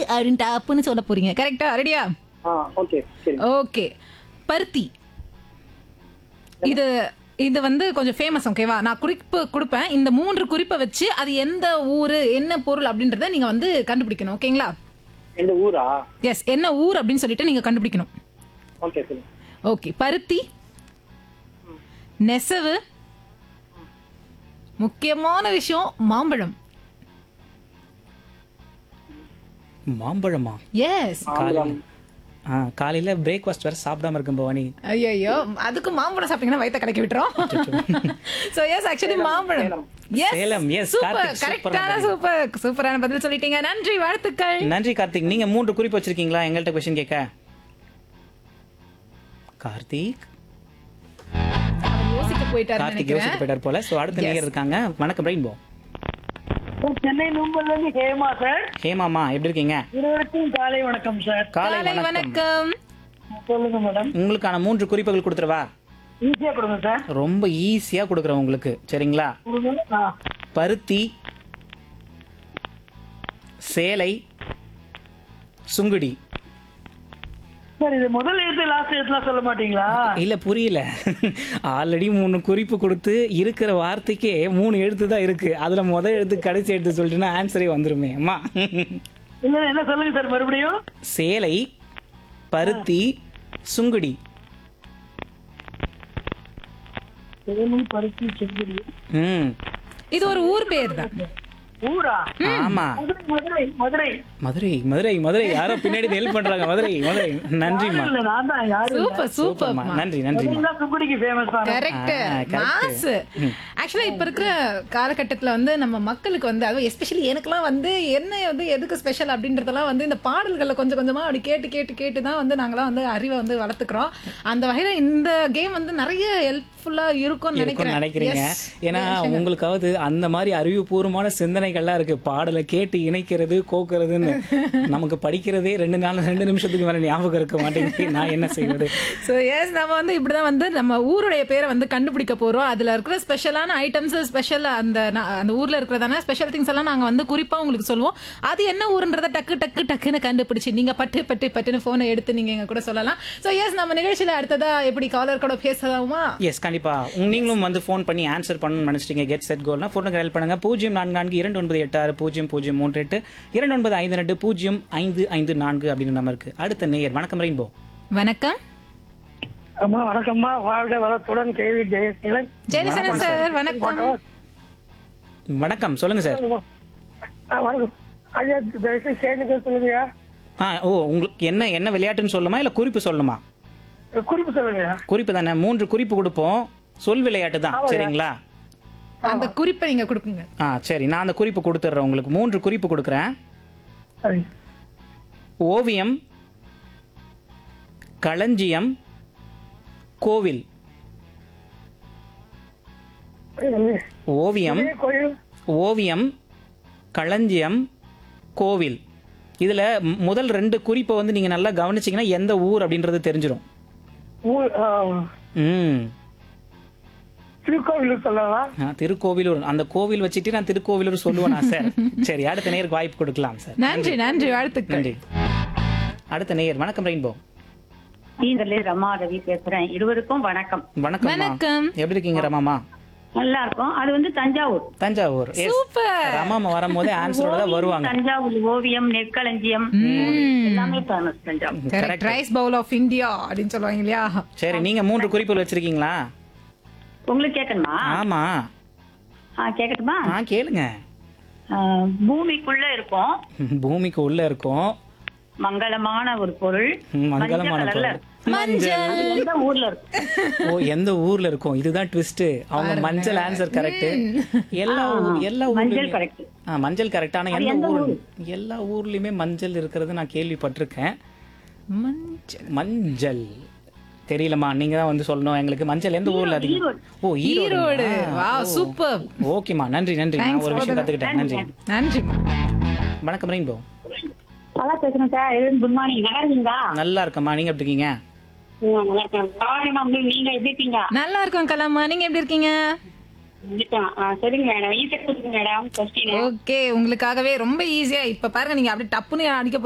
அப்படின்னு டப்புன்னு சொல்ல போறீங்க கரெக்டா ரெடியா ஆ ஓகே சரி ஓகே பருத்தி இது இது வந்து கொஞ்சம் ஃபேமஸ் ஓகேவா நான் குறிப்பு கொடுப்பேன் இந்த மூன்று குறிப்பை வச்சு அது எந்த ஊரு என்ன பொருள் அப்படின்றத நீங்க வந்து கண்டுபிடிக்கணும் ஓகேங்களா எந்த ஊரா எஸ் என்ன ஊர் அப்படின்னு சொல்லிட்டு நீங்க கண்டுபிடிக்கணும் ஓகே சரி ஓகே பருத்தி நெசவு முக்கியமான விஷயம் மாம்பழம் மாம்பழமா எஸ் காலையில் ஆ காலையில் பிரேக்ஃபாஸ்ட் வேறு சாப்பிடாம இருக்கும் பவானி ஐயோ அதுக்கு மாம்பழம் சாப்பிட்டீங்கன்னா வயித்தை கலக்கி விட்டுரும் சோ எஸ் ஆக்சுவலி மாம்பழம் yes Salem, yes, super Karthik, கரெக்டான சூப்பர் சூப்பரான பதில் சொல்லிட்டீங்க நன்றி வாழ்த்துக்கள் நன்றி கார்த்திக் நீங்க மூன்று குறிப்பு வச்சிருக்கீங்களா எங்கள்கிட்ட கொஸ்டின் கேட்க கார்த்திக் அவர் யோசிக்க போயிட்டாரு கார்த்திக் யோசிச்சு நினைக்கிறேன் போயிட்டார் போல ஸோ அடுத்த நேயர் இருக்காங்க வணக்கம் ரெயின்போ சென்னை நூம்பல்ல இருந்து ஹேமா சார் ஹேமாமா எப்படி இருக்கீங்க இருவருக்கும் காலை வணக்கம் சார் காலை காலை வணக்கம் வணக்கம் சொல்லுங்க மேடம் உங்களுக்கான மூன்று குறிப்புகள் கொடுத்துருவா ஈஸியா கொடுங்க சார் ரொம்ப ஈஸியா கொடுக்குறேன் உங்களுக்கு சரிங்களா கொடுங்க ஆ பருத்தி சேலை சுங்குடி சார் இது முதல் எழுத்து லாஸ்ட் எழுத்துலாம் சொல்ல மாட்டீங்களா இல்ல புரியல ஆல்ரெடி மூணு குறிப்பு கொடுத்து இருக்கிற வார்த்தைக்கே மூணு எழுத்து தான் இருக்கு அதுல முதல் எழுத்து கடைசி எழுத்து சொல்லிட்டுனா ஆன்சரே வந்துருமே அம்மா இல்ல என்ன சொல்லுங்க சார் மறுபடியும் சேலை பருத்தி சுங்குடி சேலம் பருத்தி செங்குடி ம் இது ஒரு ஊர் பேர் தான் ஊரா ஆமா மதுரை மதுரை மதுரை மதுரை மதுரை மதுரை யாரோ பின்னாடி ஹெல்ப் பண்றாங்க மதுரை மதுரை நன்றிம்மா இல்ல நான் தான் யாரு இல்ல. சூப்பர் சூப்பர் சூப்பர்மா நன்றி நன்றிம்மா இதுதான் சுங்குடிக்கு ஃபேமஸ் தான் கரெக்ட் ஆ, correct. மாஸ் ஆக்சுவலா இப்ப இருக்கிற காலகட்டத்துல வந்து நம்ம மக்களுக்கு வந்து அதுவும் எஸ்பெஷலி எனக்குலாம் வந்து என்ன வந்து எதுக்கு ஸ்பெஷல் அப்படின்றதெல்லாம் வந்து இந்த பாடல்களை கொஞ்சம் கொஞ்சமா அப்படி கேட்டு கேட்டு கேட்டு தான் வந்து நாங்களாம் வந்து அறிவை வந்து வளர்த்துக்கிறோம் அந்த வகையில இந்த கேம் வந்து நிறைய ஹெல்ப்ஃபுல்லா இருக்கும்னு இருக்கும்னு நினைக்கிறேன் நினைக்கிறீங்க Yes. ஏன்னா உங்களுக்காவது அந்த மாதிரி அறிவுபூர்வமான சிந்தனைகள்லாம் இருக்கு பாடலை கேட்டு இணைக்கிறது கோக்குறதுன்னு நமக்கு படிக்கிறதே ரெண்டு நாள் ரெண்டு நிமிஷத்துக்கு மேல ஞாபகம் இருக்க மாட்டேங்குது நான் என்ன செய்வது ஸோ எஸ் நம்ம வந்து இப்படிதான் வந்து நம்ம ஊருடைய பேரை வந்து கண்டுபிடிக்க போறோம் அதுல இருக்கிற ஸ்பெஷலான ஐட்டம்ஸ் ஸ்பெஷல் அந்த நா- அந்த ஊர்ல இருக்கிறதான ஸ்பெஷல் திங்ஸ் எல்லாம் நாங்க வந்து குறிப்பா உங்களுக்கு சொல்லுவோம் அது என்ன ஊருன்றத டக்கு டக்கு டக்குன்னு கண்டுபிடிச்சு நீங்க பட்டு பட்டு பட்டுன்னு போனை எடுத்து நீங்க எங்க கூட சொல்லலாம் ஸோ எஸ் நம்ம நிகழ்ச்சியில அடுத்ததா எப்படி காலர் கூட பேசலாமா எஸ் கண்டிப்பா உங்க- நீங்களும் வந்து ஃபோன் பண்ணி ஆன்சர் பண்ணணும்னு நினைச்சிட்டீங்க கெட் செட் கோல்னா ஃபோனுக்கு ஹெல்ப் பண்ணுங்க பூஜ்ஜியம் நான்கு நான்கு இரண்டு ஒன்பது எட்டு ஆறு பூஜ்ஜியம் பூஜ்ஜியம் மூன்று எட்டு இரண்டு ஒன்பது ஐந்து ரெண்டு பூஜ்ஜியம் ஐந்து ஐந்து நான்கு அப்படின்னு நம்ம இருக்கு அடுத்த நேயர் வணக்கம் ரெயின்போ வணக்கம் அம்மா வணக்கம்மா வாழ்க வளத்துடன் கேள்வி ஜெயசீலன் ஜெயசனன் சார் வணக்கம் வணக்கம் சொல்லுங்க சார் ஆ, வணக்கம் ஐயா தயவுசெய்து சேர்ந்து சொல்லுங்கய்யா ஆ ஓ உங்களுக்கு என்ன என்ன விளையாட்டுன்னு சொல்லுமா இல்ல குறிப்பு சொல்லணுமா குறிப்பு சொல்லுங்கய்யா குறிப்பு தானே மூன்று குறிப்பு கொடுப்போம் சொல் விளையாட்டு தான் சரிங்களா அந்த குறிப்பை நீங்க கொடுக்குங்க ஆ சரி நான் அந்த குறிப்பு கொடுத்துட்றேன் உங்களுக்கு மூன்று குறிப்பு கொடுக்குறேன் சரி ஓவியம் களஞ்சியம் கோவில் ஓவியம் இதே கோயில் ஓவியம் களஞ்சியம் கோவில் இதுல மு- முதல் ரெண்டு குறிப்பை வந்து நீங்க நல்லா கவனிச்சீங்கன்னா எந்த ஊர் அப்படின்றது தெரிஞ்சிடும் ஊர் ஆ, ம் திருக்கோவில் சொல்லலாம் ஆ, திருக்கோவிலூர் அந்த கோவில் வச்சுட்டு நான் திருக்கோவிலூர் சொல்லுவேனா சார் சரி அடுத்த நேருக்கு வாய்ப்பு கொடுக்கலாம் சார் நன்றி நன்றி வாழ்த்துக்கள் நன்றி அடுத்த நேயர் வணக்கம் ரெயின்போ நீங்களே ரமா ரவி பேசுறேன் இருவருக்கும் வணக்கம் வணக்கம் வணக்கம். எப்படி இருக்கீங்க ரமாமா நல்லா இருக்கும் அது வந்து தஞ்சாவூர் தஞ்சாவூர் Yes. சூப்பர் ரமாமா வரும்போது ஆன்சரோட தான் வருவாங்க தஞ்சாவூர் ஓவியம் நெற்களஞ்சியம் எல்லாமே famous Thanjavur correct rice bowl of India அப்படின்னு சொல்லுவாங்க இல்லையா சரி நீங்க மூன்று குறிப்புகள் வச்சிருக்கீங்களா உங்களுக்கு கேட்கணுமா ஆமா ஆ, கேட்கட்டுமா ஆ கேளுங்க ஆ, பூமிக்குள்ள இருக்கும் பூமிக்கு உள்ள இருக்கும் மங்களமான ஒரு பொருள் ம், மங்களமான மஞ்சள் கலர்ல பொருள். மஞ்சள் அது எந்த ஊர்ல இருக்கும் ஓ எந்த ஊர்ல இருக்கும் இதுதான் ட்விஸ்ட் அவங்க மஞ்சள் ஆன்சர் கரெக்ட் எல்லா ஊ- எல்லா மஞ்சள் ஊர்லயும் கரெக்ட் ஆ, மஞ்சள் கரெக்ட் ஆனா எந்த ஊர் எல்லா ஊர்லயுமே மஞ்சள் இருக்கிறது நான் கேள்விப்பட்டிருக்கேன் மஞ்சள் மஞ்சள் தெரியலம்மா நீங்க தான் வந்து சொல்லணும் எங்களுக்கு மஞ்சள் எந்த ஊர்ல அதிகம் ஓ ஈரோடு ஈரோடு வா சூப்பர் ஓகேம்மா நன்றி நன்றி நான் ஒரு விஷயம் கத்துக்கிட்டேன் நன்றி நன்றி வணக்கம் ரெயின்போ நல்லா பேசுறேன் சார் குட் மார்னிங் நல்லா இருக்கீங்களா நல்லா இருக்கம்மா நீங்க எப்படி இருக்கீங்க ம், நல்லா இருக்கேன் காலை வந்து நீங்க எப்படி இருக்கீங்க நல்லா இருக்கோம் கலாமா நீங்க எப்படி இருக்கீங்க இருக்கேன். ஆ, சரிங்க மேடம் ஈஸியா கொடுங்க மேடம் கொஸ்டின் ஓகே உங்களுக்காகவே ரொம்ப ஈஸியா இப்ப பாருங்க நீங்க அப்படியே டப்புன்னு அடிக்க